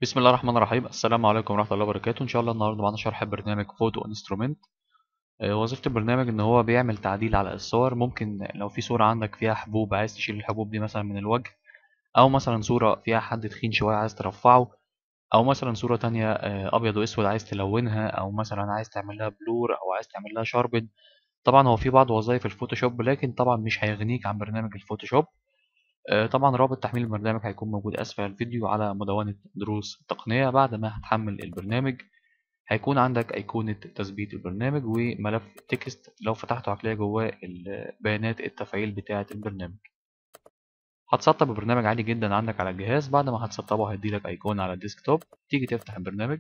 بسم الله الرحمن الرحيم السلام عليكم ورحمة الله وبركاته إن شاء الله النهاردة معانا شرح برنامج فوتو انسترومنت وظيفة البرنامج إن هو بيعمل تعديل على الصور ممكن لو في صورة عندك فيها حبوب عايز تشيل الحبوب دي مثلا من الوجه أو مثلا صورة فيها حد تخين شوية عايز ترفعه أو مثلا صورة تانية آه، أبيض وأسود عايز تلونها أو مثلا عايز تعمل لها بلور أو عايز تعمل لها شاربن طبعا هو في بعض وظائف الفوتوشوب لكن طبعا مش هيغنيك عن برنامج الفوتوشوب آه، طبعا رابط تحميل البرنامج هيكون موجود أسفل الفيديو على مدونة دروس التقنية بعد ما هتحمل البرنامج هيكون عندك أيقونة تثبيت البرنامج وملف تكست لو فتحته هتلاقي جواه بيانات التفعيل بتاعة البرنامج هتسطب البرنامج عادي جدا عندك على الجهاز بعد ما هتسطبه هيديلك أيقونة على الديسكتوب تيجي تفتح البرنامج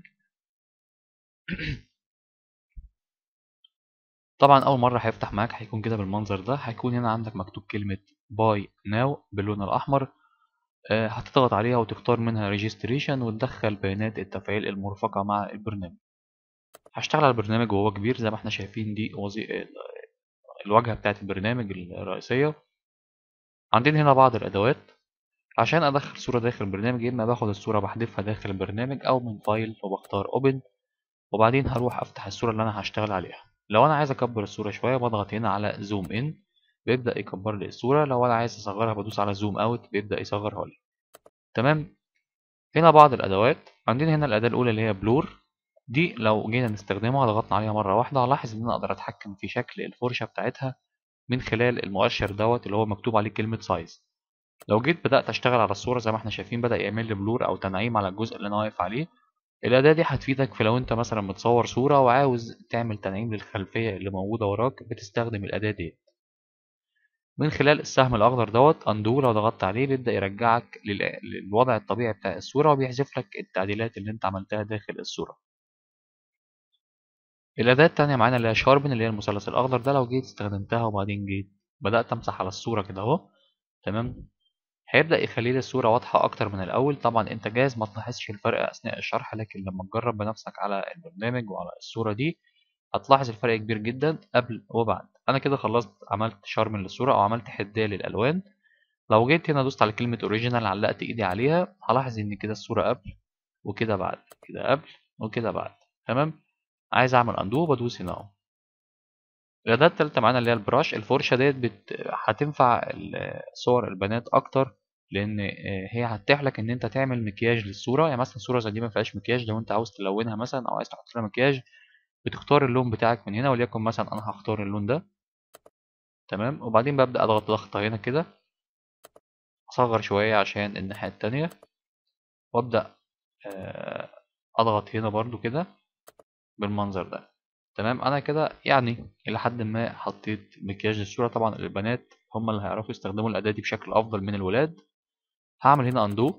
طبعا أول مرة هيفتح معاك هيكون كده بالمنظر ده هيكون هنا عندك مكتوب كلمة باي ناو باللون الأحمر آه، هتضغط عليها وتختار منها ريجستريشن وتدخل بيانات التفعيل المرفقة مع البرنامج هشتغل على البرنامج وهو كبير زي ما احنا شايفين دي وظي... الواجهة بتاعت البرنامج الرئيسية عندنا هنا بعض الأدوات عشان أدخل صورة داخل البرنامج يا إما باخد الصورة بحذفها داخل البرنامج أو من فايل وبختار Open وبعدين هروح أفتح الصورة اللي أنا هشتغل عليها لو أنا عايز أكبر الصورة شوية بضغط هنا على زوم إن بيبدأ يكبر لي الصورة لو أنا عايز أصغرها بدوس على زوم أوت بيبدأ يصغرها لي تمام هنا بعض الأدوات عندنا هنا الأداة الأولى اللي هي بلور دي لو جينا نستخدمها ضغطنا عليها مرة واحدة هلاحظ إن أنا أقدر أتحكم في شكل الفرشة بتاعتها من خلال المؤشر دوت اللي هو مكتوب عليه كلمة سايز لو جيت بدأت أشتغل على الصورة زي ما احنا شايفين بدأ يعمل لي بلور أو تنعيم على الجزء اللي أنا واقف عليه الأداة دي هتفيدك في لو أنت مثلا متصور صورة وعاوز تعمل تنعيم للخلفية اللي موجودة وراك بتستخدم الأداة دي من خلال السهم الأخضر دوت أندو لو ضغطت عليه بيبدأ يرجعك للوضع الطبيعي بتاع الصورة وبيحذف لك التعديلات اللي أنت عملتها داخل الصورة الأداة التانية معانا اللي هي شاربن اللي هي المثلث الأخضر ده لو جيت استخدمتها وبعدين جيت بدأت أمسح على الصورة كده أهو تمام هيبدأ يخلي لي الصورة واضحة أكتر من الأول طبعا أنت جاهز ما تلاحظش الفرق أثناء الشرح لكن لما تجرب بنفسك على البرنامج وعلى الصورة دي هتلاحظ الفرق كبير جدا قبل وبعد أنا كده خلصت عملت شارمن للصورة أو عملت حدية للألوان لو جيت هنا دوست على كلمة أوريجينال علقت إيدي عليها هلاحظ إن كده الصورة قبل وكده بعد كده قبل وكده بعد تمام عايز اعمل اندو بدوس هنا اهو الاداه التالتة معانا اللي هي البراش الفرشه ديت بت... هتنفع صور البنات اكتر لان هي هتتيح لك ان انت تعمل مكياج للصوره يعني مثلا صوره زي دي ما فيهاش مكياج لو انت عاوز تلونها مثلا او عايز تحط لها مكياج بتختار اللون بتاعك من هنا وليكن مثلا انا هختار اللون ده تمام وبعدين ببدا اضغط ضغطه هنا كده اصغر شويه عشان الناحيه التانية وابدا اضغط هنا برضو كده بالمنظر ده تمام انا كده يعني الى حد ما حطيت مكياج للصوره طبعا البنات هم اللي هيعرفوا يستخدموا الاداه دي بشكل افضل من الولاد هعمل هنا اندو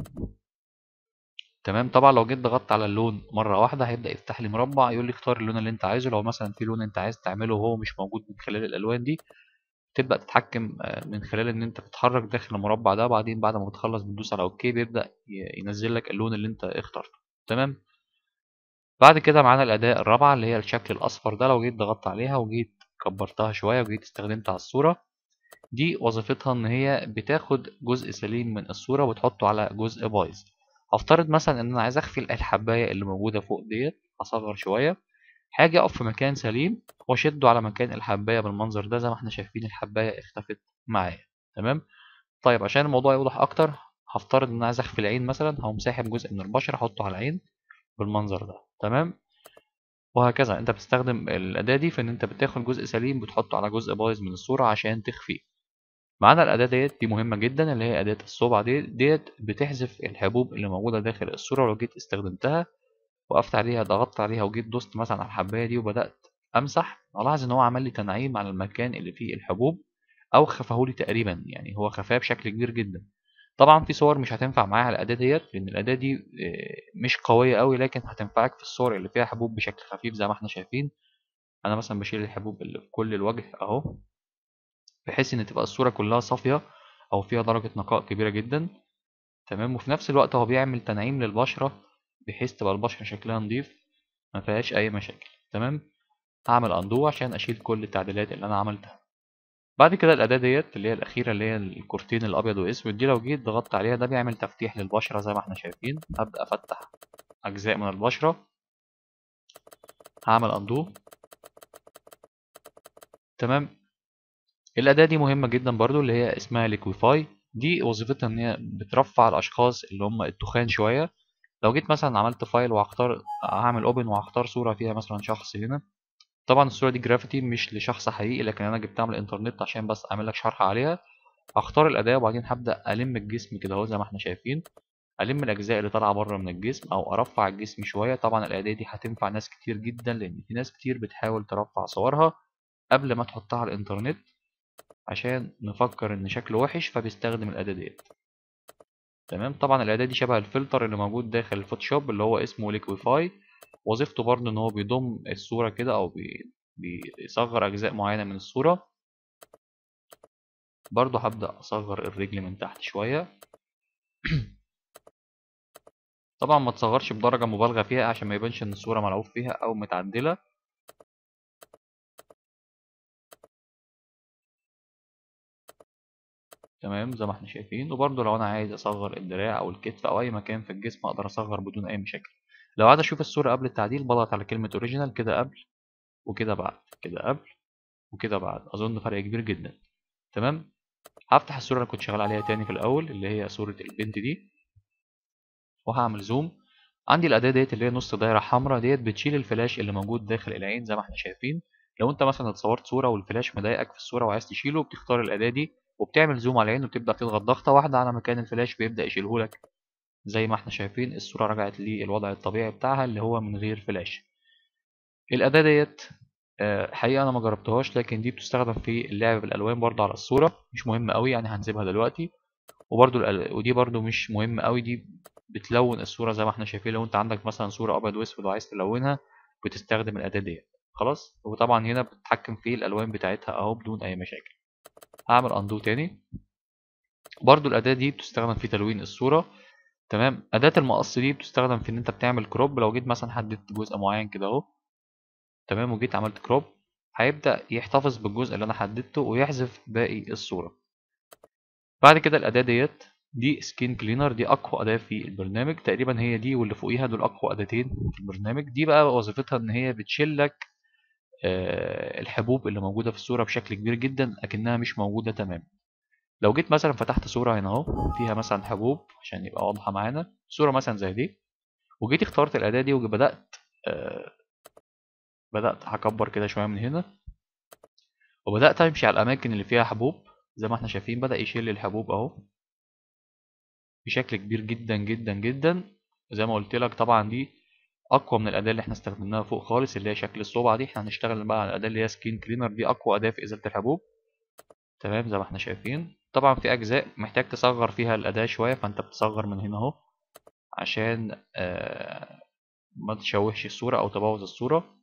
تمام طبعا لو جيت ضغطت على اللون مره واحده هيبدا يفتح لي مربع يقول لي اختار اللون اللي انت عايزه لو مثلا في لون انت عايز تعمله وهو مش موجود من خلال الالوان دي تبدا تتحكم من خلال ان انت بتتحرك داخل المربع ده بعدين بعد ما بتخلص بتدوس على اوكي بيبدا ينزل لك اللون اللي انت اخترته تمام بعد كده معانا الأداة الرابعة اللي هي الشكل الأصفر ده لو جيت ضغطت عليها وجيت كبرتها شوية وجيت استخدمتها على الصورة دي وظيفتها إن هي بتاخد جزء سليم من الصورة وتحطه على جزء بايظ هفترض مثلا إن أنا عايز أخفي الحباية اللي موجودة فوق ديت هصغر شوية هاجي أقف في مكان سليم وأشده على مكان الحباية بالمنظر ده زي ما احنا شايفين الحباية اختفت معايا تمام طيب عشان الموضوع يوضح أكتر هفترض إن أنا عايز أخفي العين مثلا هقوم ساحب جزء من البشرة أحطه على العين بالمنظر ده تمام وهكذا انت بتستخدم الاداه دي في ان انت بتاخد جزء سليم بتحطه على جزء بايظ من الصوره عشان تخفيه معانا الاداه ديت دي مهمه جدا اللي هي اداه الصبع دي ديت بتحذف الحبوب اللي موجوده داخل الصوره لو جيت استخدمتها وقفت عليها ضغطت عليها وجيت دوست مثلا على الحبايه دي وبدات امسح الاحظ ان هو عمل لي تنعيم على المكان اللي فيه الحبوب او خفاهولي تقريبا يعني هو خفاه بشكل كبير جدا طبعا في صور مش هتنفع معاها الاداه ديت لان الاداه دي مش قويه قوي لكن هتنفعك في الصور اللي فيها حبوب بشكل خفيف زي ما احنا شايفين انا مثلا بشيل الحبوب اللي في كل الوجه اهو بحيث ان تبقى الصوره كلها صافيه او فيها درجه نقاء كبيره جدا تمام وفي نفس الوقت هو بيعمل تنعيم للبشره بحيث تبقى البشره شكلها نظيف ما فيهاش اي مشاكل تمام هعمل اندو عشان اشيل كل التعديلات اللي انا عملتها بعد كده الأداة ديت اللي هي الأخيرة اللي هي الكورتين الأبيض وأسود دي لو جيت ضغطت عليها ده بيعمل تفتيح للبشرة زي ما احنا شايفين هبدأ أفتح أجزاء من البشرة هعمل أندو تمام الأداة دي مهمة جدا برضو اللي هي اسمها ليكويفاي دي وظيفتها إن هي بترفع الأشخاص اللي هم التخان شوية لو جيت مثلا عملت فايل وهختار هعمل اوبن وهختار صورة فيها مثلا شخص هنا طبعا الصورة دي جرافيتي مش لشخص حقيقي لكن أنا جبتها من الإنترنت عشان بس أعمل لك شرح عليها هختار الأداة وبعدين هبدأ ألم الجسم كده اهو زي ما احنا شايفين ألم الأجزاء اللي طالعة بره من الجسم أو أرفع الجسم شوية طبعا الأداة دي هتنفع ناس كتير جدا لأن في ناس كتير بتحاول ترفع صورها قبل ما تحطها على الإنترنت عشان نفكر إن شكله وحش فبيستخدم الأداة ديت تمام طبعا الأداة دي شبه الفلتر اللي موجود داخل الفوتوشوب اللي هو اسمه ليكويفاي وظيفته برضه إن هو بيضم الصورة كده أو بي... بيصغر أجزاء معينة من الصورة برضه هبدأ أصغر الرجل من تحت شوية طبعا ما تصغرش بدرجة مبالغة فيها عشان ما يبانش إن الصورة ملعوب فيها أو متعدلة تمام زي ما احنا شايفين وبرضه لو أنا عايز أصغر الدراع أو الكتف أو أي مكان في الجسم أقدر أصغر بدون أي مشاكل لو عايز أشوف الصورة قبل التعديل بضغط على كلمة أوريجينال كده قبل وكده بعد كده قبل وكده بعد أظن فرق كبير جدا تمام هفتح الصورة اللي كنت شغال عليها تاني في الأول اللي هي صورة البنت دي وهعمل زوم عندي الأداة ديت اللي هي نص دايرة حمراء ديت بتشيل الفلاش اللي موجود داخل العين زي ما احنا شايفين لو انت مثلا اتصورت صورة والفلاش مضايقك في الصورة وعايز تشيله بتختار الأداة دي وبتعمل زوم على العين وبتبدأ تضغط ضغطة واحدة على مكان الفلاش بيبدأ يشيلهولك زي ما احنا شايفين الصورة رجعت للوضع الطبيعي بتاعها اللي هو من غير فلاش الأداة ديت حقيقة أنا ما جربتهاش لكن دي بتستخدم في اللعب بالألوان برضه على الصورة مش مهمة قوي يعني هنسيبها دلوقتي وبرضه ودي برضه مش مهمة قوي دي بتلون الصورة زي ما احنا شايفين لو انت عندك مثلا صورة أبيض وأسود وعايز تلونها بتستخدم الأداة ديت خلاص وطبعا هنا بتتحكم في الألوان بتاعتها أهو بدون أي مشاكل هعمل أندو تاني برضه الأداة دي بتستخدم في تلوين الصورة تمام أداة المقص دي بتستخدم في إن أنت بتعمل كروب لو جيت مثلا حددت جزء معين كده أهو تمام وجيت عملت كروب هيبدأ يحتفظ بالجزء اللي أنا حددته ويحذف باقي الصورة بعد كده الأداة ديت دي سكين كلينر دي أقوى أداة في البرنامج تقريبا هي دي واللي فوقيها دول أقوى أداتين في البرنامج دي بقى وظيفتها إن هي بتشيل لك الحبوب اللي موجودة في الصورة بشكل كبير جدا أكنها مش موجودة تماما لو جيت مثلا فتحت صورة هنا اهو فيها مثلا حبوب عشان يبقى واضحة معانا صورة مثلا زي دي وجيت اخترت الأداة دي وبدأت آه بدأت هكبر كده شوية من هنا وبدأت أمشي على الأماكن اللي فيها حبوب زي ما احنا شايفين بدأ يشيل الحبوب أهو بشكل كبير جدا جدا جدا زي ما قلت لك طبعا دي أقوى من الأداة اللي احنا استخدمناها فوق خالص اللي هي شكل الصبع دي احنا هنشتغل بقى على الأداة اللي هي سكين كلينر دي أقوى أداة في إزالة الحبوب تمام زي ما احنا شايفين طبعا في أجزاء محتاج تصغر فيها الأداة شوية فأنت بتصغر من هنا أهو عشان آه ما تشوهش الصورة أو تبوظ الصورة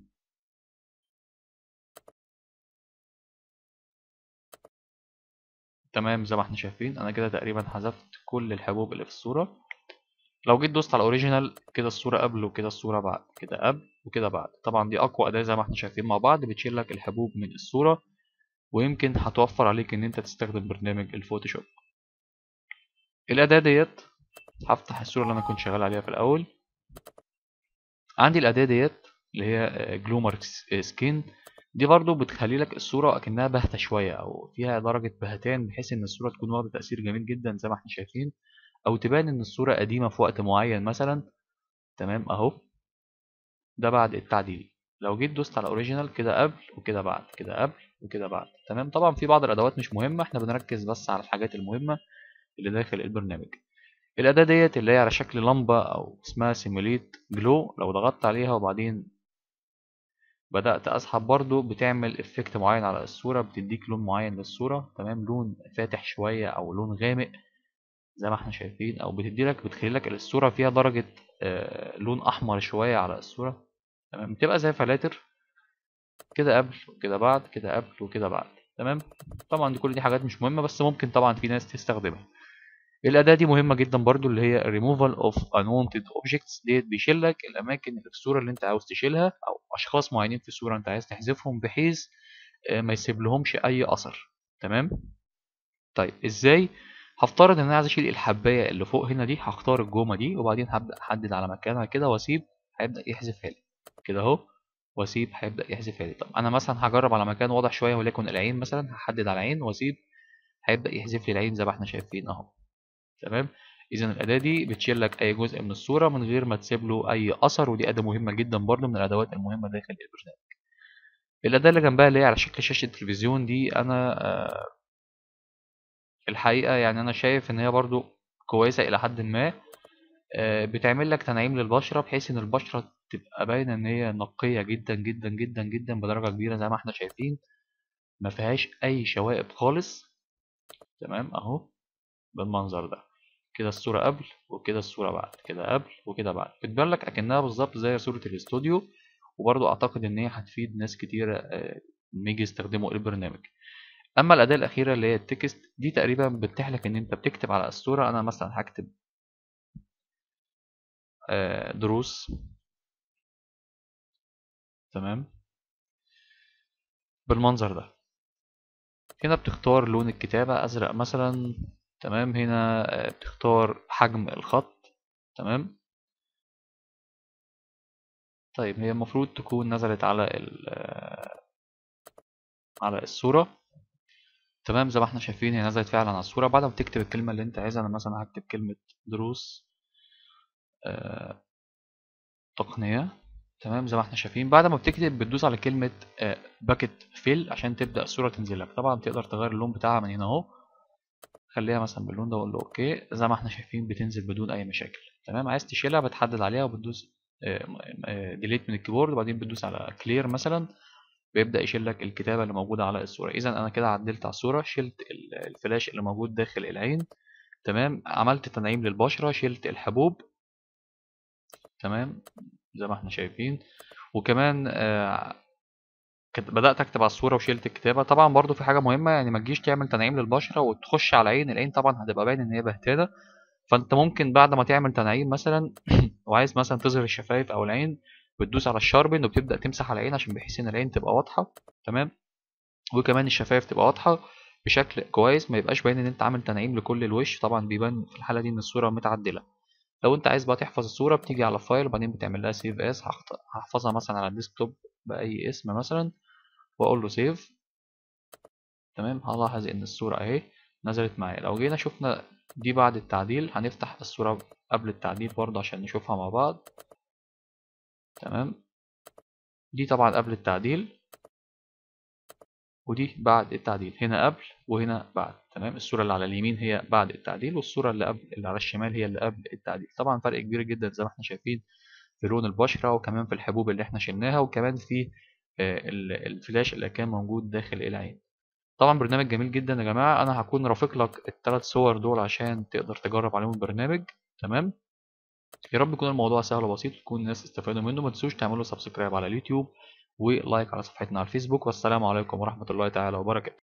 تمام زي ما احنا شايفين انا كده تقريبا حذفت كل الحبوب اللي في الصورة لو جيت دوست على الاوريجينال كده الصورة قبل وكده الصورة بعد كده قبل وكده بعد طبعا دي اقوى اداة زي ما احنا شايفين مع بعض بتشيل لك الحبوب من الصورة ويمكن هتوفر عليك ان انت تستخدم برنامج الفوتوشوب الاداة ديت هفتح الصورة اللي انا كنت شغال عليها في الاول عندي الاداة ديت اللي هي جلومر سكين دي برضو بتخلي لك الصورة أكنها باهتة شوية أو فيها درجة بهتان بحيث إن الصورة تكون واخدة تأثير جميل جدا زي ما احنا شايفين أو تبان إن الصورة قديمة في وقت معين مثلا تمام أهو ده بعد التعديل لو جيت دوست على أوريجينال كده قبل وكده بعد كده قبل وكده بعد تمام طبعا في بعض الأدوات مش مهمة احنا بنركز بس على الحاجات المهمة اللي داخل البرنامج الأداة ديت اللي هي على شكل لمبة أو اسمها سيموليت جلو لو ضغطت عليها وبعدين بدأت أسحب برضو بتعمل إفكت معين على الصورة بتديك لون معين للصورة تمام لون فاتح شوية أو لون غامق زي ما احنا شايفين أو بتديلك بتخلي لك الصورة فيها درجة آه لون أحمر شوية على الصورة تمام بتبقى زي فلاتر كده قبل وكده بعد كده قبل وكده بعد تمام طبعا دي كل دي حاجات مش مهمة بس ممكن طبعا في ناس تستخدمها الأداة دي مهمة جدا برضو اللي هي removal of unwanted objects ديت بيشيل لك الأماكن اللي في الصورة اللي أنت عاوز تشيلها أو أشخاص معينين في الصورة أنت عايز تحذفهم بحيث آه، ما يسيب لهمش اي اثر تمام طيب ازاي هفترض ان انا عايز اشيل الحبايه اللي فوق هنا دي هختار الجومه دي وبعدين هبدا احدد على مكانها كده واسيب هيبدا يحذفها لي كده اهو واسيب هيبدا يحذفها لي طب انا مثلا هجرب على مكان واضح شويه وليكن العين مثلا هحدد على العين واسيب هيبدا يحذف لي العين زي ما احنا شايفين اهو تمام اذا الاداه دي بتشيل لك اي جزء من الصوره من غير ما تسيب له اي اثر ودي اداه مهمه جدا برضو من الادوات المهمه داخل البرنامج الاداه اللي جنبها اللي هي على شكل شاشه تلفزيون دي انا آه، الحقيقه يعني انا شايف ان هي برضو كويسه الى حد ما آه، بتعمل لك تنعيم للبشره بحيث ان البشره تبقى باينه ان هي نقيه جدا جدا جدا جدا بدرجه كبيره زي ما احنا شايفين ما فيهاش اي شوائب خالص تمام اهو بالمنظر ده كده الصورة قبل وكده الصورة بعد كده قبل وكده بعد بتبان لك اكنها بالظبط زي صورة الاستوديو وبرضو اعتقد ان هي هتفيد ناس كتير آه، لما يجي يستخدموا البرنامج اما الاداة الاخيرة اللي هي التكست دي تقريبا بتتيح لك ان انت بتكتب على الصورة انا مثلا هكتب آه، دروس تمام بالمنظر ده هنا بتختار لون الكتابة ازرق مثلا تمام هنا آه، بتختار حجم الخط تمام طيب هي المفروض تكون نزلت على ال آه، على الصورة تمام زي ما احنا شايفين هي نزلت فعلا على الصورة بعد ما تكتب الكلمة اللي انت عايزها انا مثلا هكتب كلمة دروس آه، تقنية تمام زي ما احنا شايفين بعد ما بتكتب بتدوس على كلمة باكت فيل عشان تبدأ الصورة تنزل لك طبعا تقدر تغير اللون بتاعها من هنا اهو خليها مثلا باللون ده واقول له اوكي زي ما احنا شايفين بتنزل بدون اي مشاكل تمام عايز تشيلها بتحدد عليها وبتدوس ديليت من الكيبورد وبعدين بتدوس على كلير مثلا بيبدأ يشيل لك الكتابة اللي موجودة على الصورة إذا أنا كده عدلت على الصورة شلت ال- الفلاش اللي موجود داخل العين تمام عملت تنعيم للبشرة شلت الحبوب تمام زي ما احنا شايفين وكمان آه، كت- بدأت أكتب على الصورة وشلت الكتابة طبعا برضو في حاجة مهمة يعني ما تجيش تعمل تنعيم للبشرة وتخش على العين العين طبعا هتبقى باين إن هي بهتانة فأنت ممكن بعد ما تعمل تنعيم مثلا وعايز مثلا تظهر الشفايف أو العين بتدوس على الشاربن وبتبدأ تمسح على العين عشان بحيث إن العين تبقى واضحة تمام وكمان الشفايف تبقى واضحة بشكل كويس ما يبقاش باين ان انت عامل تنعيم لكل الوش طبعا بيبان في الحالة دي ان الصورة متعدلة لو انت عايز بقى تحفظ الصورة بتيجي على فايل وبعدين بتعمل لها سيف اس هحفظها مثلا على الديسكتوب بأي اسم مثلا واقول له سيف تمام هلاحظ ان الصورة اهي نزلت معايا لو جينا شفنا دي بعد التعديل هنفتح الصورة قبل التعديل برضه عشان نشوفها مع بعض تمام دي طبعا قبل التعديل ودي بعد التعديل هنا قبل وهنا بعد تمام الصورة اللي على اليمين هي بعد التعديل والصورة اللي قبل اللي على الشمال هي اللي قبل التعديل طبعا فرق كبير جدا زي ما احنا شايفين في لون البشرة وكمان في الحبوب اللي احنا شلناها وكمان في آه، ال- الفلاش اللي كان موجود داخل العين طبعا برنامج جميل جدا يا جماعة انا هكون رافق لك الثلاث صور دول عشان تقدر تجرب عليهم البرنامج تمام يا رب يكون الموضوع سهل وبسيط وتكون الناس استفادوا منه ما تنسوش تعملوا سبسكرايب على اليوتيوب ولايك على صفحتنا على الفيسبوك والسلام عليكم ورحمة الله تعالى وبركاته